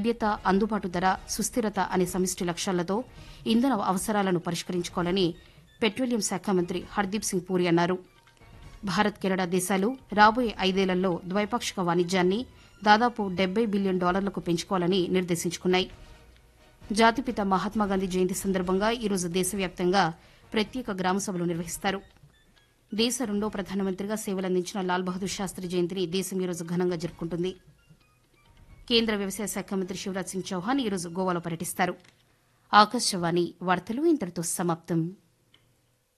లభ్యత అందుబాటు ధర సుస్థిరత అనే సమిష్టి లక్ష్యాలతో ఇంధన అవసరాలను పరిష్కరించుకోవాలని పెట్రోలియం శాఖ మంత్రి హర్దీప్ సింగ్ పూరి అన్నారు భారత్ కెనడా దేశాలు రాబోయే ఐదేళ్లలో ద్వైపాక్షిక వాణిజ్యాన్ని దాదాపు డెబ్బై బిలియన్ డాలర్లకు పెంచుకోవాలని నిర్దేశించుకున్నాయి జాతిపిత మహాత్మాగాంధీ జయంతి సందర్భంగా ఈరోజు దేశవ్యాప్తంగా ప్రత్యేక గ్రామ సభలు నిర్వహిస్తారు దేశ రెండో ప్రధానమంత్రిగా సేవలందించిన లాల్ బహదూర్ శాస్త్రి జయంతిని దేశం ఈరోజు ఘనంగా జరుపుకుంటుంది కేంద్ర వ్యవసాయ శాఖ మంత్రి శివరాజ్ సింగ్ చౌహాన్ ఈరోజు గోవాలో పర్యటిస్తారు ఆకాశవాణి వార్తలు ఇంతటితో సమాప్తం